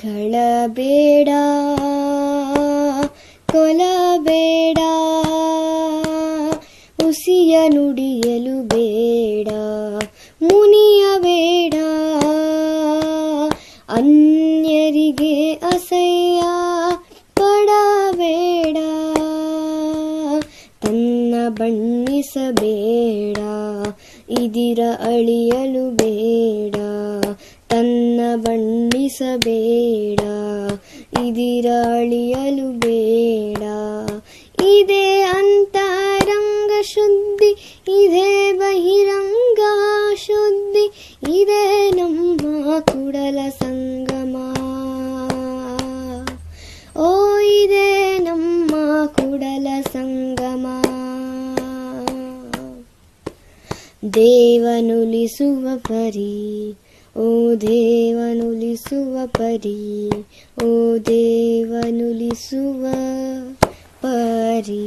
ಕಳಬೇಡ ಕೊಲಬೇಡ ಉಸಿಯ ನುಡಿಯಲು ಬೇಡ ಮುನಿಯಬೇಡ ಅನ್ಯರಿಗೆ ಅಸಹ್ಯ ಪಡಬೇಡ ತನ್ನ ಬಣ್ಣಿಸಬೇಡ ಇದಿರ ಅಳಿಯಲು ಬೇಡ ತನ್ನ ಬಣ್ಣಿಸಬೇಡ ಇದಿರ ಅಳಿಯಲು ಬೇಡ ಇದೇ ಅಂತರಂಗ ಶುದ್ಧಿ ಇದೇ ಬಹಿರಂಗ ಶುದ್ಧಿ ಇದೇ ನಮ್ಮ ಕುಡಲ ಸಂಗಮ ಓ ಇದೇ ನಮ್ಮ ಕುಡಲ ಸಂಗಮ ದೇವನುಲಿಸುವ ಪರಿ ಓ ದೇವನುಲಿಸುವ ಪರಿ ಓ ದೇವನುಲಿಸುವ ಪರಿ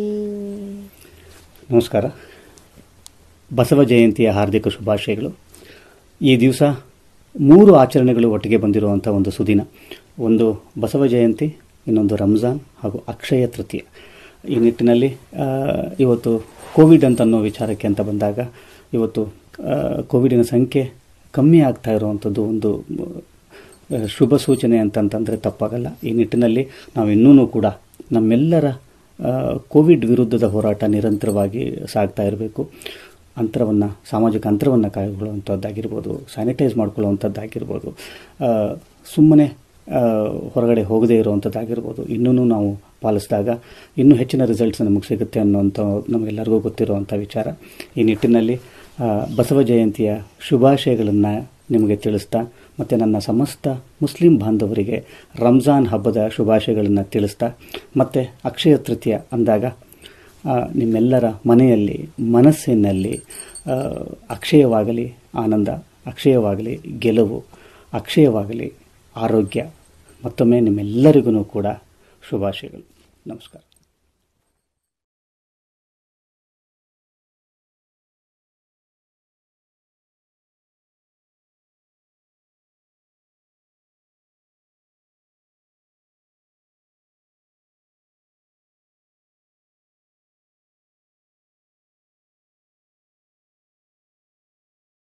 ನಮಸ್ಕಾರ ಬಸವ ಜಯಂತಿಯ ಹಾರ್ದಿಕ ಶುಭಾಶಯಗಳು ಈ ದಿವಸ ಮೂರು ಆಚರಣೆಗಳು ಒಟ್ಟಿಗೆ ಬಂದಿರುವಂಥ ಒಂದು ಸುದಿನ ಒಂದು ಬಸವ ಜಯಂತಿ ಇನ್ನೊಂದು ರಂಜಾನ್ ಹಾಗೂ ಅಕ್ಷಯ ತೃತೀಯ ಈ ನಿಟ್ಟಿನಲ್ಲಿ ಆ, ಇವತ್ತು ಕೋವಿಡ್ ಅಂತ ಅನ್ನೋ ವಿಚಾರಕ್ಕೆ ಅಂತ ಬಂದಾಗ ಇವತ್ತು ಆ, ಕೋವಿಡಿನ ಸಂಖ್ಯೆ ಕಮ್ಮಿ ಆಗ್ತಾ ಇರುವಂಥದ್ದು ಒಂದು ಆ, ಶುಭ ಸೂಚನೆ ಅಂತಂತಂದರೆ ತಪ್ಪಾಗಲ್ಲ ಈ ನಿಟ್ಟಿನಲ್ಲಿ ನಾವು ಇನ್ನೂ ಕೂಡ ನಮ್ಮೆಲ್ಲರ ಆ, ಕೋವಿಡ್ ವಿರುದ್ಧದ ಹೋರಾಟ ನಿರಂತರವಾಗಿ ಸಾಗ್ತಾ ಇರಬೇಕು ಅಂತರವನ್ನು ಸಾಮಾಜಿಕ ಅಂತರವನ್ನು ಕಾಯ್ಕೊಳ್ಳುವಂಥದ್ದಾಗಿರ್ಬೋದು ಸ್ಯಾನಿಟೈಸ್ ಮಾಡ್ಕೊಳ್ಳುವಂಥದ್ದಾಗಿರ್ಬೋದು ಸುಮ್ಮನೆ ಹೊರಗಡೆ ಹೋಗದೇ ಇರುವಂಥದ್ದಾಗಿರ್ಬೋದು ಇನ್ನೂ ನಾವು ಪಾಲಿಸಿದಾಗ ಇನ್ನೂ ಹೆಚ್ಚಿನ ರಿಸಲ್ಟ್ಸ್ ನಮಗೆ ಸಿಗುತ್ತೆ ಅನ್ನೋಂಥ ನಮಗೆಲ್ಲರಿಗೂ ಗೊತ್ತಿರುವಂಥ ವಿಚಾರ ಈ ನಿಟ್ಟಿನಲ್ಲಿ ಆ, ಬಸವ ಜಯಂತಿಯ ಶುಭಾಶಯಗಳನ್ನು ನಿಮಗೆ ತಿಳಿಸ್ತಾ ಮತ್ತು ನನ್ನ ಸಮಸ್ತ ಮುಸ್ಲಿಂ ಬಾಂಧವರಿಗೆ ರಂಜಾನ್ ಹಬ್ಬದ ಶುಭಾಶಯಗಳನ್ನು ತಿಳಿಸ್ತಾ ಮತ್ತು ಅಕ್ಷಯ ತೃತೀಯ ಅಂದಾಗ ಆ, ನಿಮ್ಮೆಲ್ಲರ ಮನೆಯಲ್ಲಿ ಮನಸ್ಸಿನಲ್ಲಿ ಆ, ಅಕ್ಷಯವಾಗಲಿ ಆನಂದ ಅಕ್ಷಯವಾಗಲಿ ಗೆಲುವು ಅಕ್ಷಯವಾಗಲಿ ಆರೋಗ್ಯ ಮತ್ತೊಮ್ಮೆ ನಿಮ್ಮೆಲ್ಲರಿಗೂ ಕೂಡ ಶುಭಾಶಯಗಳು ನಮಸ್ಕಾರ